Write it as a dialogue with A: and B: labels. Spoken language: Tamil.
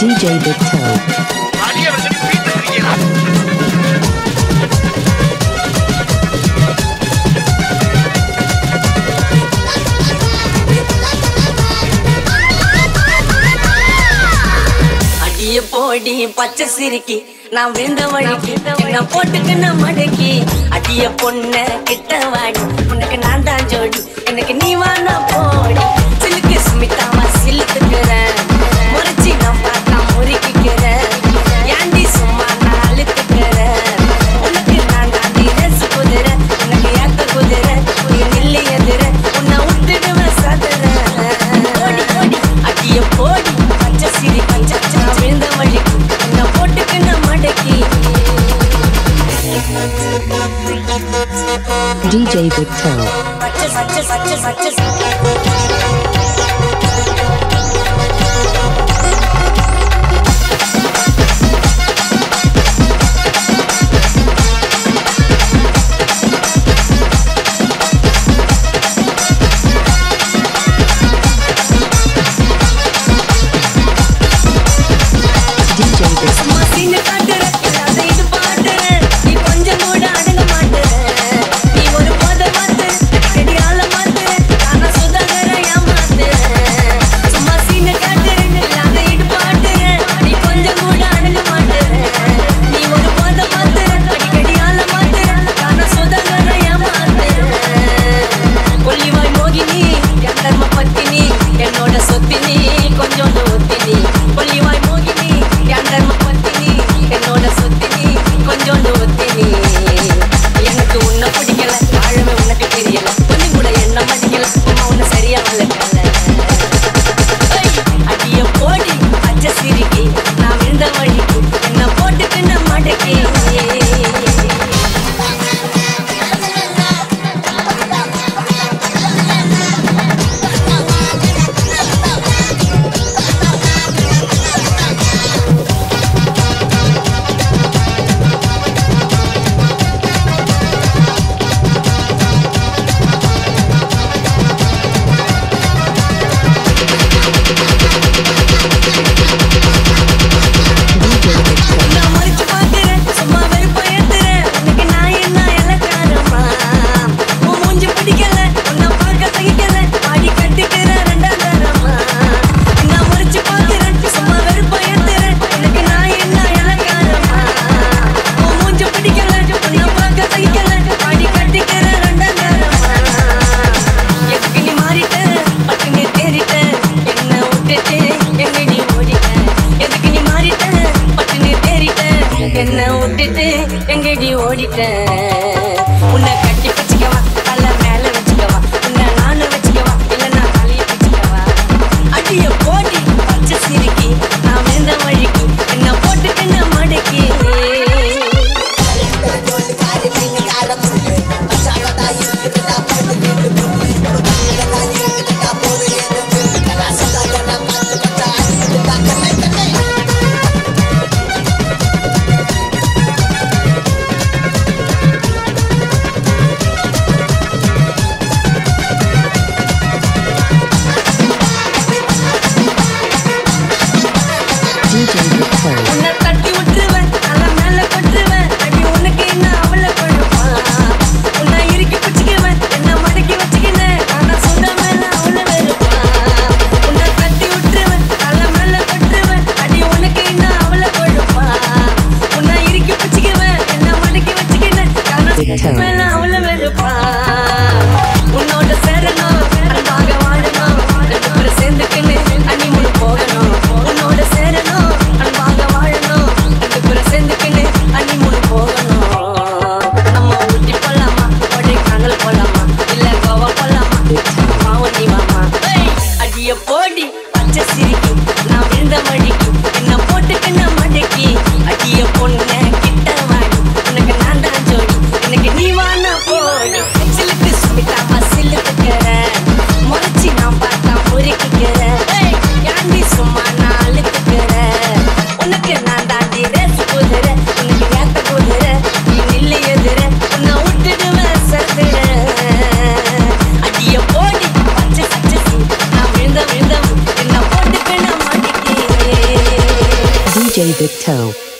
A: DJ Big Toe.
B: அடிய வந்து பீட்டு பிடிக்கிறான்
C: அடிய போடி பச்சை சிரிக்கி நான் விழுந்த வழிக்கு என்ன போட்டுக்கு நான் மடக்கி அடிய பொண்ண கிட்ட வாடி உனக்கு நான் தான் ஜோடி எனக்கு நீ வானா போடி சிலுக்கு சுமிதாவா சிலுத்துக்கிறேன் முறைச்சி நான் பார்த்தா முறுக்கிக்கிறேன் ஏண்டி சும்மா நான் அழுத்துக்கிறேன் உனக்கு நான் தாண்டி ரசு குதிரை உனக்கு ஏத்த குதிரை நீ நில்லு எதிர உன்னை விட்டுடுவேன் சதுர ஓடி ஓடி அடிய போடி பச்சை சிரி பச்சை நான் விழுந்த வழிக்கு உன்னை போட்டுக்கு நான் மடக்கி
A: DJ Big Toe.
C: பச்சை பச்சை பச்சை பச்சை
A: DJ Big
C: சும்மா சீனு காட்டுற, இல்லாத இது பாட்டுற. நீ கொஞ்சம் கூட அடங்க மாட்டுற. நீ ஒரு போத மாத்துற, அடிக்கடி ஆள மாத்துற. ஆனா சுதாகர ஏமாத்துற. சும்மா சீனு காட்டுற, இல்லாத இது பாட்டுற. நீ கொஞ்சம் கூட அடங்க மாட்டுற. நீ ஒரு போத மாத்துற, அடிக்கடி ஆள மாத்துற. ஆனா சுதாகர ஏமாத்துற. கொல்லிவாய் மோகினி என் தர்ம பத்தினி என்னோட சொத்தினி கொஞ்சோண்டு ஒத்தினி கொல்லிவாய் மோகினி என் தர்ம பத்தினி என்னோட சொத்தினி கொஞ்சோண்டு ஒத்தினி எனக்கு உன்னை பிடிக்கல வாழவே உனக்கு தெரியல கொஞ்சம் கூட என்ன மதிக்கல அம்மா உன்னை சரியா வளர்க்கல ஏய், அடிய போடி பச்சை சிரிக்கி நான் விழுந்த வழிக்கு என்ன போட்டுக்கு நான் மடக்கி
A: DJ Big Toe.
C: நான் மறைச்சு பார்க்கிறேன், சும்மா வெறுப்பா ஏத்துறேன். உனக்கு நான் என்ன இளக்காரமா? உன் மூஞ்சி பிடிக்கல, உன்னை பார்க்க சகிக்கல, பாடி கட்டிக்கிறேன் ரெண்டாம் தரமா. நான் மறைச்சு பார்க்கிறேன், சும்மா வெறுப்பா ஏத்துறேன். உனக்கு நான் என்ன இளக்காரமா? உன் மூஞ்சி பிடிக்கல, உன்னை பார்க்க சகிக்கல, பாடி கட்டிக்கிறேன் ரெண்டாம் தரமா. எதுக்கு நீ மாறிட்ட? பட்டுன்னு தேறிட்ட. என்னை விட்டுட்டு எங்கடி ஓடிட்ட? எதுக்கு நீ மாறிட்ட? பட்டுன்னு தேறிட்ட. என்னை விட்டுட்டு எங்கடி ஓடிட்ட? உன்னை கட்டி பிடிச்சிக்கவா? தலை மேல வச்சுக்கவா? உன்னை நானு வச்சுக்கவா? இல்ல நான் தலைய பிடிச்சிக்கவா? அடிய போடி, பச்சை சிரிக்கி, நான் விழுந்த வழிக்கு, என்னை போட்டுட்டு நான் மடக்கி
A: DJ Big Toe.
C: உன்னை தட்டி விட்டுருவேன், தலை மேல கொட்டுருவேன். அடி உனக்கு என்ன அவளை கொழுப்பா? உன்னை இறுக்கி பிடிச்சுக்குவேன், என்னை மடக்கி வச்சுக்கினேன். ஆனா சொந்த மேல அவளை வெறுப்பா. உன்னை தட்டி விட்டுருவேன், தலை மேல கொட்டுருவேன். அடி உனக்கு என்ன அவளை கொழுப்பா? உன்னை இறுக்கி பிடிச்சுக்குவேன், என்னை மடக்கி வச்சுக்கினேன். ஆனா சொந்த மேல அவளை வெறுப்பா. உன்னோட சேரணும், அன்பாக வாழணும். ரெண்டு பேரும் சேர்ந்துக்கின்னு honeymoon போகணும். உன்னோட சேரணும், அன்பாக வாழணும். ரெண்டு பேரும் சேர்ந்துக்கின்னு honeymoon போகணும். நம்ம ஊட்டி போலாமா? கொடைக்கானல் போலாமா? இல்ல கோவா போலாமா? மாவோ நீ வாமா. ஏய், அடிய போடி பச்சை சிரிக்கி நான் விழுந்த வழிக்கு என்ன போட்டுக்கு நான் மடக்கி அடிய பொண்ணு கிட்ட வாடி உனக்கு நான் தான் ஜோடி எனக்கு நீ வானா போடி சிலுக்கு சுமிதாவா சிலுக்குக்கிறேன் முறைச்சி நான் பார்த்தா முறுக்கிக்கிறேன் ஏய், ஏண்டி சும்மா நான் அழுத்துக்கிறேன் உனக்கு நான் தாண்டி ரேஸ் குதிரை உனக்கு ஏத்த குதிரை நீ நில்லு எதிர உன்னை விட்டுடுவேன் சதுர அடிய போடி
A: DJ Victo.